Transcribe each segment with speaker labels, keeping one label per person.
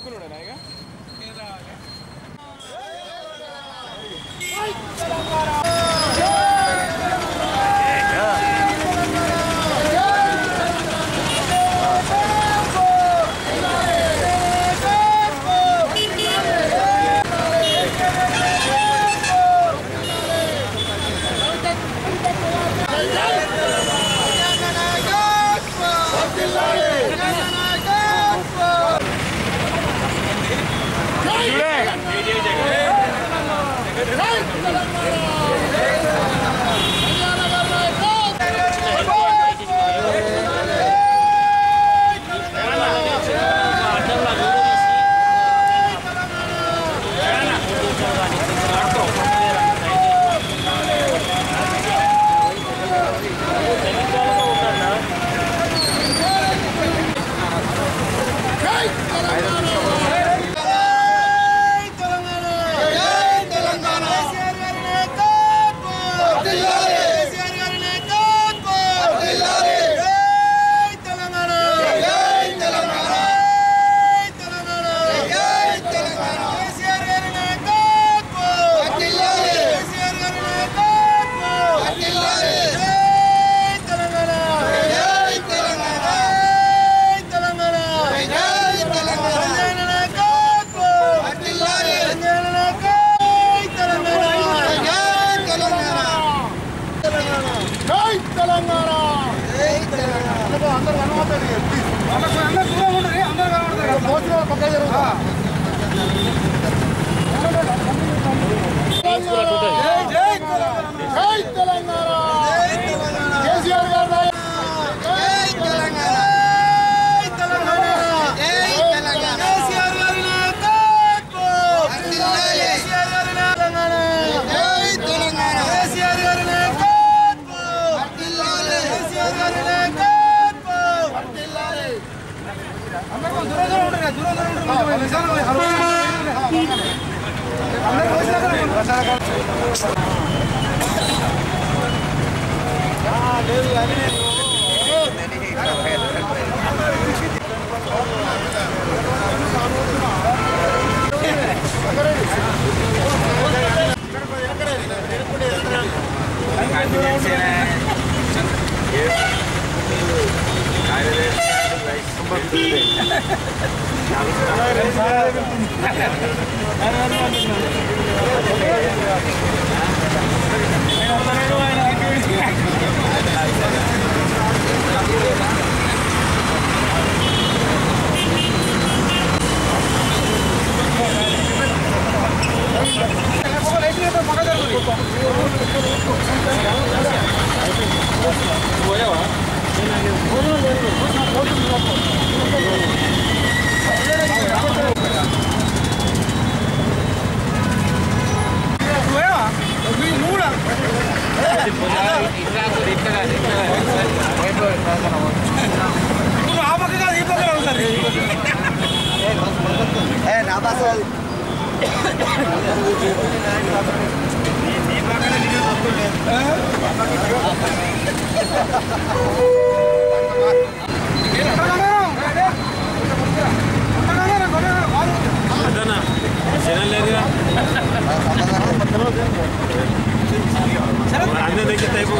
Speaker 1: అందరి దగ్గర టైపు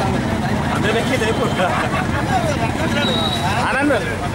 Speaker 1: అందరి దగ్గర టైపు ఆనంద్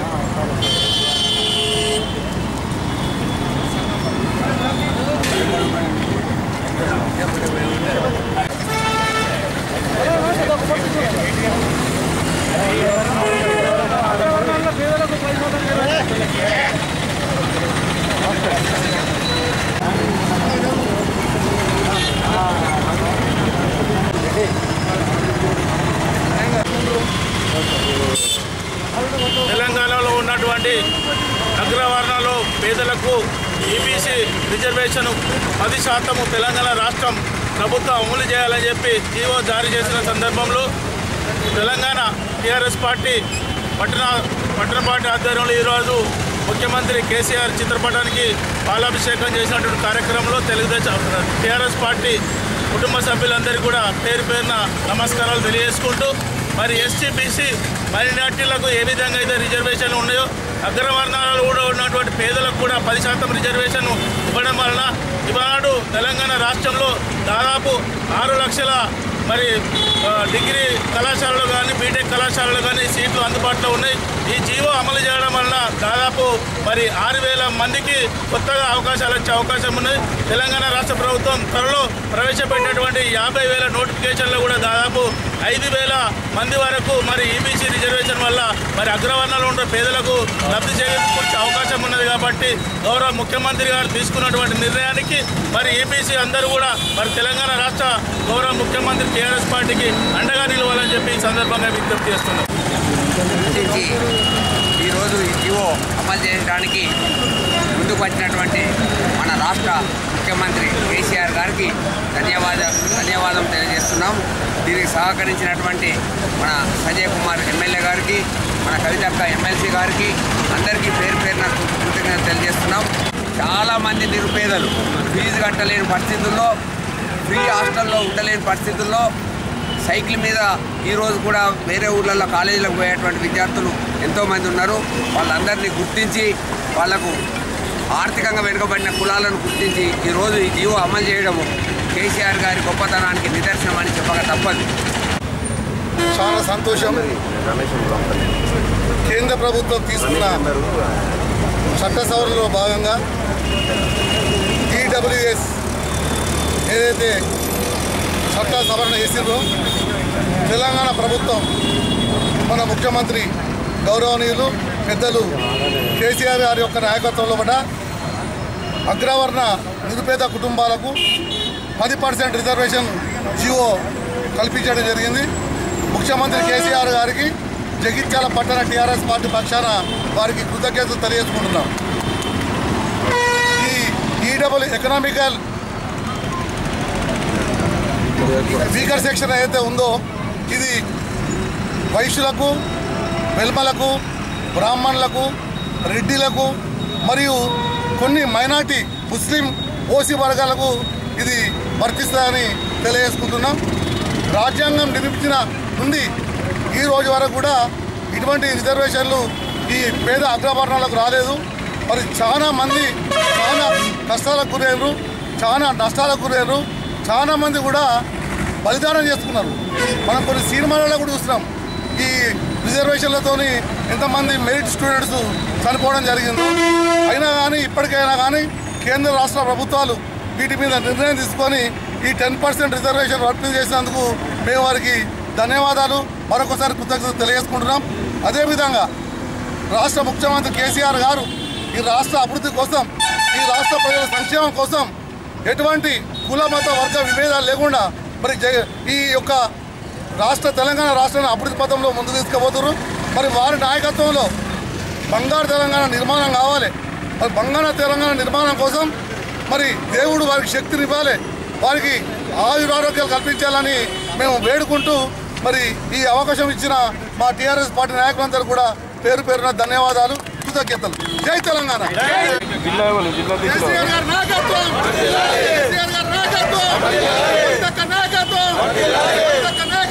Speaker 2: తెలంగాణలో ఉన్నటువంటి అగ్రవర్ణాలు పేదలకు ఈబీసీ రిజర్వేషన్ పది శాతము తెలంగాణ రాష్ట్రం ప్రభుత్వం అమలు చేయాలని చెప్పి జీవో జారీ చేసిన సందర్భంలో తెలంగాణ టీఆర్ఎస్ పార్టీ పట్టణ పట్టణ పార్టీ ఆధ్వర్యంలో ఈరోజు ముఖ్యమంత్రి కేసీఆర్ చిత్రపటానికి పాలాభిషేకం చేసినటువంటి కార్యక్రమంలో తెలుగుదేశం టీఆర్ఎస్ పార్టీ కుటుంబ సభ్యులందరికీ కూడా పేరు పేరున నమస్కారాలు తెలియజేసుకుంటూ మరి ఎస్సీ బీసీ మైనార్టీలకు ఏ విధంగా అయితే రిజర్వేషన్లు ఉన్నాయో అగ్రవర్ణాలలో కూడా ఉన్నటువంటి పేదలకు కూడా కూడా పది శాతం రిజర్వేషన్ ఇవ్వడం వలన ఇవాడు తెలంగాణ రాష్ట్రంలో దాదాపు ఆరు లక్షల మరి ఆ, డిగ్రీ కళాశాలలు కానీ బీటెక్ కళాశాలలు కానీ సీట్లు అందుబాటులో ఉన్నాయి ఈ జీవో అమలు చేయడం వలన దాదాపు మరి ఆరు వేల మందికి కొత్తగా అవకాశాలు వచ్చే అవకాశం ఉన్నది తెలంగాణ రాష్ట్ర ప్రభుత్వం త్వరలో ప్రవేశపెట్టినటువంటి యాభై వేల నోటిఫికేషన్లు కూడా దాదాపు ఐదు వేల మంది వరకు మరి ఈబీసీ రిజర్వేషన్ వల్ల మరి అగ్రవర్ణాలు ఉండే పేదలకు లబ్ధి చేకూర్చే అవకాశం ఉన్నది కాబట్టి గౌరవ ముఖ్యమంత్రి గారు తీసుకున్నటువంటి నిర్ణయానికి మరి ఈబీసీ అందరూ కూడా మరి తెలంగాణ రాష్ట్ర గౌరవ ముఖ్యమంత్రి టీఆర్ఎస్ పార్టీకి అండగా నిలవాలని చెప్పి ఈ సందర్భంగా విజ్ఞప్తి చేస్తున్నాం
Speaker 3: గుర్తించి ఈరోజు ఈ జీవో అమలు చేయడానికి ముందుకు వచ్చినటువంటి మన రాష్ట్ర ముఖ్యమంత్రి కేసీఆర్ గారికి ధన్యవాద ధన్యవాదం తెలియజేస్తున్నాం దీనికి సహకరించినటువంటి మన సంజయ్ కుమార్ ఎమ్మెల్యే గారికి మన కవితక్క ఎమ్మెల్సీ గారికి అందరికీ పేరు పేరున కృతజ్ఞత తెలియజేస్తున్నాం చాలామంది నిరుపేదలు ఫీజు కట్టలేని పరిస్థితుల్లో ఫ్రీ హాస్టల్లో ఉండలేని పరిస్థితుల్లో సైకిల్ మీద ఈరోజు కూడా వేరే ఊర్లలో కాలేజీలకు పోయేటువంటి విద్యార్థులు ఎంతోమంది ఉన్నారు వాళ్ళందరినీ గుర్తించి వాళ్లకు ఆర్థికంగా వెనుకబడిన కులాలను గుర్తించి ఈరోజు ఈ జీవో అమలు చేయడము కేసీఆర్ గారి గొప్పతనానికి నిదర్శనం అని చెప్పక తప్పదు
Speaker 4: చాలా సంతోషం కేంద్ర ప్రభుత్వం తీసుకున్న చట్ట సవరణలో భాగంగా ఈడబ్ల్యూఎస్ ఏదైతే చట్ట సవరణ చేసిందో తెలంగాణ ప్రభుత్వం మన ముఖ్యమంత్రి గౌరవనీయులు పెద్దలు కేసీఆర్ గారి యొక్క నాయకత్వంలో పడ్డ అగ్రవర్ణ నిరుపేద కుటుంబాలకు పది పర్సెంట్ రిజర్వేషన్ జియో కల్పించడం జరిగింది ముఖ్యమంత్రి కేసీఆర్ గారికి జగిత్యాల పట్టణ టీఆర్ఎస్ పార్టీ పక్షాన వారికి కృతజ్ఞతలు తెలియజేసుకుంటున్నాం ఈ ఈడబుల్ ఎకనామికల్ వీకర్ సెక్షన్ ఏదైతే ఉందో ఇది వైశ్యులకు వెల్మలకు బ్రాహ్మణులకు రెడ్డిలకు మరియు కొన్ని మైనార్టీ ముస్లిం ఓసీ వర్గాలకు ఇది వర్తిస్తుందని తెలియజేసుకుంటున్నాం రాజ్యాంగం నిర్మించిన నుండి ఈ రోజు వరకు కూడా ఇటువంటి రిజర్వేషన్లు ఈ పేద అగ్రవర్ణాలకు రాలేదు మరి చాలా మంది చాలా కష్టాలకు గురయ్యారు చాలా నష్టాలకు గురయ్యారు చాలా మంది కూడా బలిదానం చేసుకున్నారు మనం కొన్ని సినిమాలలో కూడా చూస్తున్నాం ఈ రిజర్వేషన్లతోని ఎంతమంది మెరిట్ స్టూడెంట్స్ చనిపోవడం జరిగింది అయినా కానీ ఇప్పటికైనా కానీ కేంద్ర రాష్ట్ర ప్రభుత్వాలు వీటి మీద నిర్ణయం తీసుకొని ఈ టెన్ పర్సెంట్ రిజర్వేషన్ వర్తింప చేసినందుకు మేము వారికి ధన్యవాదాలు మరొకసారి కృతజ్ఞతలు తెలియజేసుకుంటున్నాం అదేవిధంగా రాష్ట్ర ముఖ్యమంత్రి కేసీఆర్ గారు ఈ రాష్ట్ర అభివృద్ధి కోసం ఈ రాష్ట్ర ప్రజల సంక్షేమం కోసం ఎటువంటి కుల మత వర్గ విభేదాలు లేకుండా మరి జగ- ఈ యొక్క రాష్ట్ర తెలంగాణ రాష్ట్రాన్ని అభివృద్ధి పథంలో ముందు తీసుకుపోతున్నారు మరి వారి నాయకత్వంలో బంగారు తెలంగాణ నిర్మాణం కావాలి మరి బంగారు తెలంగాణ నిర్మాణం కోసం మరి దేవుడు వారికి శక్తిని ఇవ్వాలి వారికి ఆయురారోగ్యాలు కల్పించాలని మేము వేడుకుంటూ మరి ఈ అవకాశం ఇచ్చిన మా టీఆర్ఎస్ పార్టీ నాయకులందరూ కూడా పేరు పేరున ధన్యవాదాలు కృతజ్ఞతలు జై తెలంగాణ కేసీఆర్ గారి నాయకత్వం కేసీఆర్ గారి నాయకత్వం కవితక్క నాయకత్వం కవితక్క నాయకత్వం